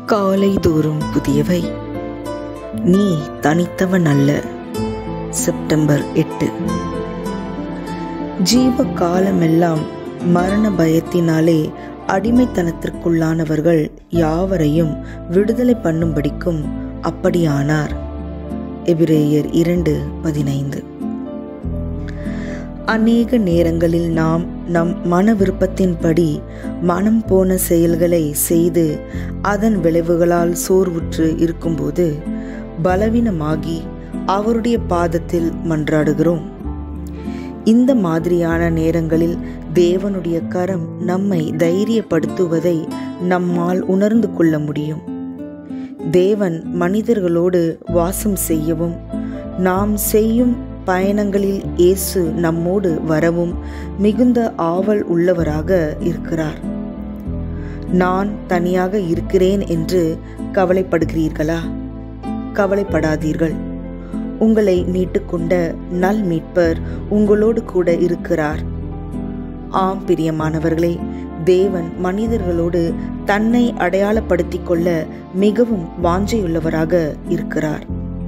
காலைதோறும் புதியவை நீ தனித்தவன் அல்ல செப்டம்பர் எட்டு ஜீவ காலமெல்லாம் மரண பயத்தினாலே அடிமைத்தனத்திற்குள்ளானவர்கள் யாவரையும் விடுதலை பண்ணும்படிக்கும் அப்படியானார் எபிரேயர் இரண்டு பதினைந்து அநேக நேரங்களில் நாம் நம் மன விருப்பத்தின்படி மனம் போன செயல்களை செய்து அதன் விளைவுகளால் சோர்வுற்று இருக்கும்போது பலவீனமாகி அவருடைய பாதத்தில் மன்றாடுகிறோம் இந்த மாதிரியான நேரங்களில் தேவனுடைய கரம் நம்மை தைரியப்படுத்துவதை நம்மால் உணர்ந்து கொள்ள முடியும் தேவன் மனிதர்களோடு வாசம் செய்யவும் நாம் செய்யும் பயணங்களில் இயேசு நம்மோடு வரவும் மிகுந்த ஆவல் உள்ளவராக இருக்கிறார் நான் தனியாக இருக்கிறேன் என்று கவலைப்படுகிறீர்களா கவலைப்படாதீர்கள் உங்களை மீட்டுக்கொண்ட நல் மீட்பர் உங்களோடு கூட இருக்கிறார் ஆம் பிரியமானவர்களே தேவன் மனிதர்களோடு தன்னை அடையாளப்படுத்திக் கொள்ள மிகவும் வாஞ்சையுள்ளவராக இருக்கிறார்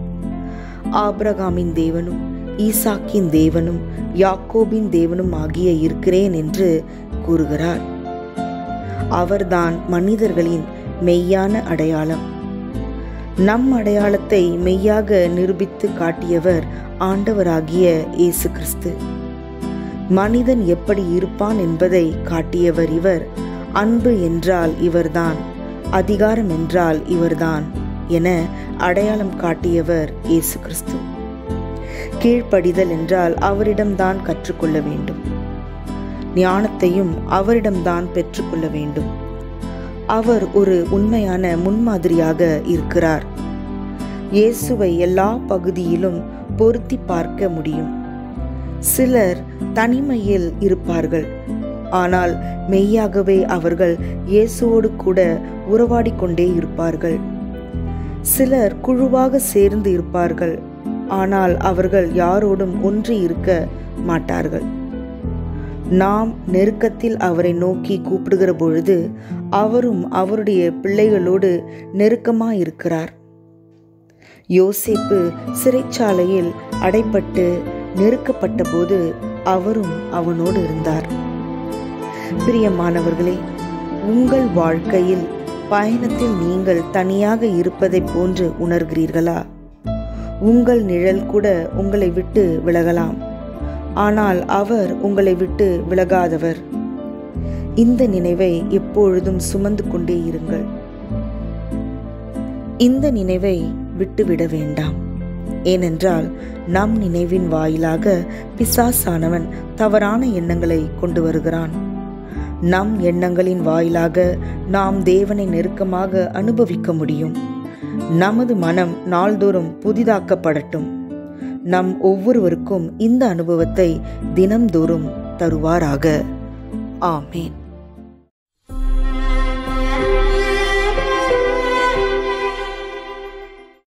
ஆபிரகாமின் தேவனும் ஈசாக்கின் தேவனும் யாக்கோபின் தேவனும் ஆகிய இருக்கிறேன் என்று கூறுகிறார் அவர்தான் மனிதர்களின் மெய்யான அடையாளம் நம் அடையாளத்தை மெய்யாக நிரூபித்து காட்டியவர் ஆண்டவராகிய இயேசு கிறிஸ்து மனிதன் எப்படி இருப்பான் என்பதை காட்டியவர் இவர் அன்பு என்றால் இவர்தான் அதிகாரம் என்றால் இவர்தான் என அடையாளம் காட்டியவர் இயேசு கிறிஸ்து கீழ்ப்படிதல் என்றால் அவரிடம்தான் கற்றுக்கொள்ள வேண்டும் ஞானத்தையும் அவரிடம்தான் பெற்றுக்கொள்ள வேண்டும் அவர் ஒரு உண்மையான முன்மாதிரியாக இருக்கிறார் இயேசுவை எல்லா பகுதியிலும் பொருத்தி பார்க்க முடியும் சிலர் தனிமையில் இருப்பார்கள் ஆனால் மெய்யாகவே அவர்கள் இயேசுவோடு கூட உறவாடி கொண்டே இருப்பார்கள் சிலர் குழுவாக சேர்ந்து இருப்பார்கள் ஆனால் அவர்கள் யாரோடும் ஒன்றி இருக்க மாட்டார்கள் நாம் நெருக்கத்தில் அவரை நோக்கி கூப்பிடுகிற பொழுது அவரும் அவருடைய பிள்ளைகளோடு நெருக்கமாயிருக்கிறார் யோசேப்பு சிறைச்சாலையில் அடைப்பட்டு நெருக்கப்பட்ட போது அவரும் அவனோடு இருந்தார் பிரியமானவர்களே உங்கள் வாழ்க்கையில் பயணத்தில் நீங்கள் தனியாக இருப்பதைப் போன்று உணர்கிறீர்களா உங்கள் நிழல் கூட உங்களை விட்டு விலகலாம் ஆனால் அவர் உங்களை விட்டு விலகாதவர் இந்த நினைவை எப்பொழுதும் சுமந்து கொண்டே இருங்கள் இந்த நினைவை விட்டுவிட வேண்டாம் ஏனென்றால் நம் நினைவின் வாயிலாக பிசாசானவன் தவறான எண்ணங்களை கொண்டு வருகிறான் நம் எண்ணங்களின் வாயிலாக நாம் தேவனை நெருக்கமாக அனுபவிக்க முடியும் நமது மனம் நாள்தோறும் புதிதாக்கப்படட்டும் நம் ஒவ்வொருவருக்கும் இந்த அனுபவத்தை தினம்தோறும் தருவாராக ஆமேன்